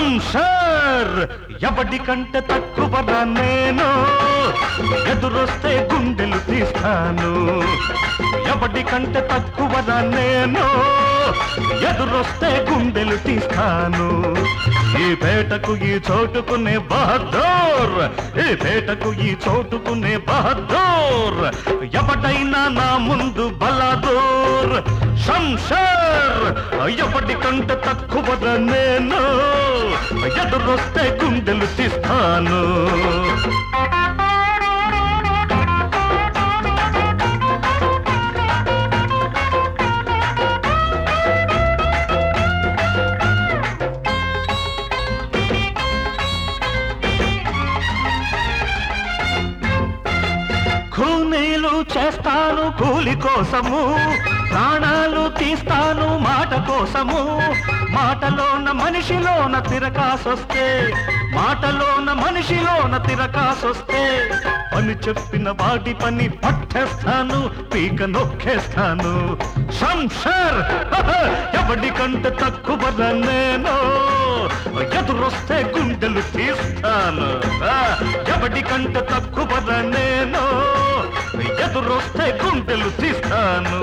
శంషర్ ఎవడి కంటే తక్కువరా నేను ఎదురొస్తే గుండెలు తీస్తాను ఎవడి కంటే తక్కువరా నేను ఎదురొస్తే గుండెలు తీస్తాను ఈ పేటకు ఈ చోటుకునే బహదూర్ ఈ పేటకు ఈ చోటుకునే బహదూర్ ఎవడైనా నా ముందు బలాదూర్ శంషర్ ఎవడి కంటే తక్కువరా నేను ఎదురొస్తే గుండెలు తీస్తాను కూనీలు చేస్తాను కూలి కోసము ప్రాణాలు తీస్తాను మాట కోసము మాటలోన మనిషిలోన తిరకాసొస్తే మాటలోన మనిషిలోన తిరకాసొస్తే పని చెప్పిన వాటి పని పట్టేస్తాను పీక నొక్కేస్తాను శంషర్ ఎవడి కంటే తక్కువ నేను ఎదురొస్తే గుండెలు తీస్తాను ఆ, ఎవడి కంటే తక్కువ నేను ఎదురొస్తే గుండెలు తీస్తాను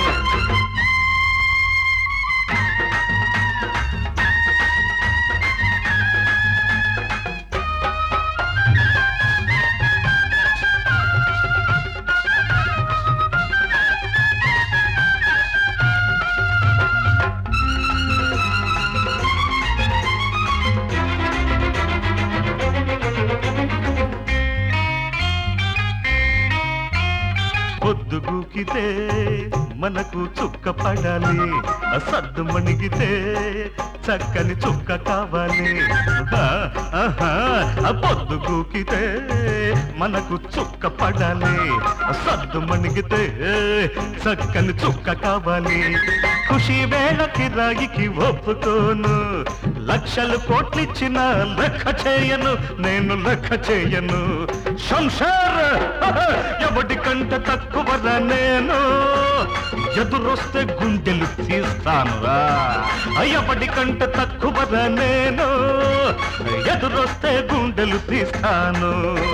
పొద్దుగూకితే మనకు చుక్క పడాలి సద్దు మణిగితే చక్కని చుక్క కావాలి ఆ, ఆహా, ఆ పొద్దుగూకితే మనకు చుక్క పడాలి సద్దు మణిగితే చక్కని చుక్క కావాలి ఖుషి వేళ కిరాయికి ఒప్పుకోను లక్షలు కోట్లిచ్చిన లెక్క చేయను నేను లెక్క చేయను సంసార ఎవడి కంట తక్కువరా నేను ఎదురొస్తే గుండెలు తీస్తాను ఎవడి కంట తక్కువరా నేను ఎదురొస్తే గుండెలు తీస్తాను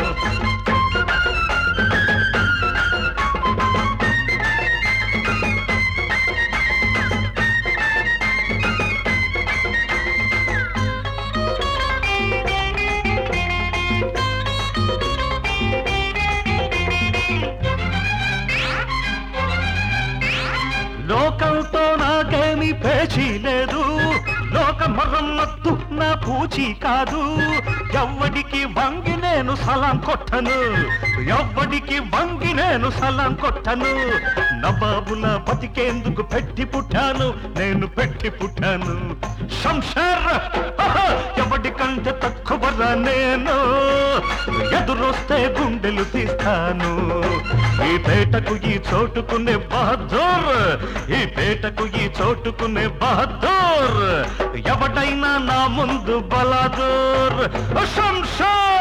లోకంతో నాకేమి పేచీ లేదు లోక మరమ్మత్తు నా పూచి కాదు ఎవ్వడికి వంగి నేను సలాం కొట్టను ఎవ్వడికి వంగి నేను సలాం కొట్టను నవాబుల బతికేందుకు పెట్టి పుట్టాను నేను పెట్టి పుట్టాను శంషర్ ఎవడి కంటే తక్కువరా నేను ఎదురొస్తే గుండెలు తీస్తాను ఈ పేటకు ఈ చోటుకునే బహదూర్ ఈ పేటకు ఈ చోటుకునే బహదూర్ ఎవడైనా నా ముందు బలాదూర్ శంషర్